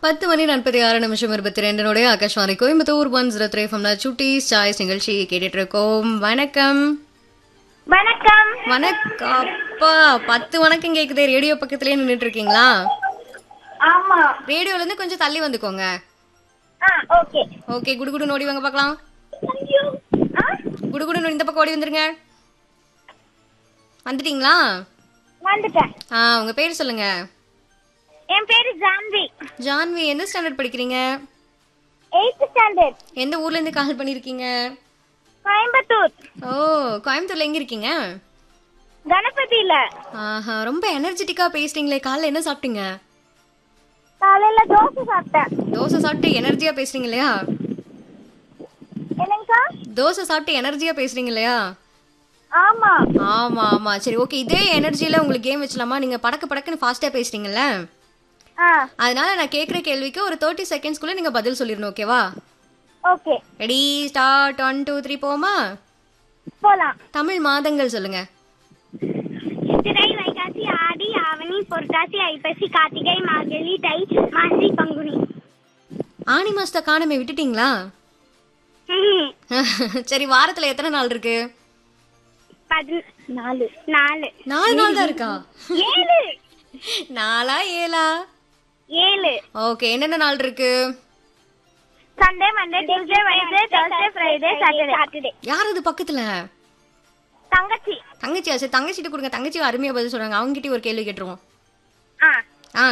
பத்து மணி நாற்பத்தி ஆறு நிமிஷம் இருபத்தி ரெண்டினுடைய Akashvani Coimbatore one zero three ஃபம்ல சுட்டீஸ் சாய்ஸ் நிகழ்ச்சி கேட்டுட்டு இருக்கோம் வணக்கம் வணக்கம் வணக்கம் அப்பா பத்து வணக்கம் கேக்குதே ரேடியோ பக்கத்துலயே நின்னுட்டு இருக்கீங்களா ஆமா ரேடியோல இருந்து கொஞ்சம் தள்ளி வந்துக்கோங்க ஆ ஓகே ஓகே குடுகுடு ஓடி வாங்க பார்க்கலாம் ஆ குடுகுடு இந்த பக்கம் ஓடி வந்துருங்க வந்துட்டீங்களா வந்துட்டேன் ஆ உங்க பேர் சொல்லுங்க என் பேரு ஜான்வி ஜான்வி எந்த ஸ்டாண்டர்ட் படிக்கிறீங்க எயித்து ஸ்டாண்டர்ட் எந்த ஊர்ல இருந்து கால் பண்ணிருக்கீங்க கோயம்புத்தூர் ஓ கோயம்புத்தூர்ல எங்க இருக்கீங்க கணபதியில ஆஹா ரொம்ப எனர்ஜெட்டிக்கா பேசுறீங்களே காலைல என்ன சாப்பிட்டீங்க காலையில தோசை சாப்பிட்டேன் தோசை சாப்பிட்டு எனர்ஜியா பேசுறீங்க இல்லையா என்னங்கக்கா தோசை சாப்பிட்டு எனர்ஜியா பேசுறீங்க இல்லையா ஆமா ஆமா ஆமா சரி ஓகே இதே எனர்ஜில உங்களுக்கு கேம் வச்சலாமா நீங்க படக்கு படக்குன்னு ஃபாஸ்டா பேசுறீங்கல்ல ஆ அதனால நான் கேக்குற கேள்விக்கு ஒரு தேர்ட்டி செகண்ட்ஸ்க்குள்ள நீங்க பதில் சொல்லிடணும் ஓகேவா okay ready start one two three போமா போலாம் தமிழ் மாதங்கள் சொல்லுங்க சித்திரை வைகாசி ஆடி ஆவணி புரட்டாசி ஐப்பசி கார்த்திகை மார்கழி தை மாசி பங்குனி ஆனி மாசத்தை காணமே விட்டுட்டீங்களா ம்ஹும். சரி வாரத்துல எத்தனை நாள் இருக்கு பதி- நாலு நாலு நாலு நாள் தான் இருக்கா ஏழு நாலா ஏழா ஏழு ஓகே என்னென்ன நாள் இருக்கு Sunday Monday Tuesday Wednesday Thursday Friday Saturday Saturday யார் அது பக்கத்துல தங்கச்சி தங்கச்சியா சரி தங்கச்சிட்ட கொடுங்க தங்கச்சி அருமையா பதில் சொல்றாங்க அவங்ககிட்ட ஒரு கேள்வி கேட்டுருவோம் ஆ ஆ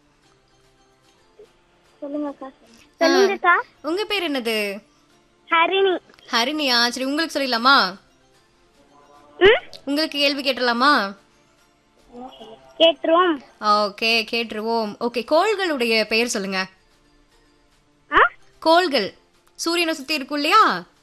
சொல்லுங்கக்கா சொல்லுங்கக்கா உங்க பேர் என்னது ஹரிணி ஹரிணியா சரி உங்களுக்கு சொல்லிடலாமா ம் உங்களுக்கு கேள்வி கேட்டலாமா கேட்டுருவோம் ஓகே கேட்டுருவோம் ஓகே கோள்களுடைய பெயர் சொல்லுங்க ஆ கோள்கள் சூரியனை சுத்தி இருக்கும் இல்லையா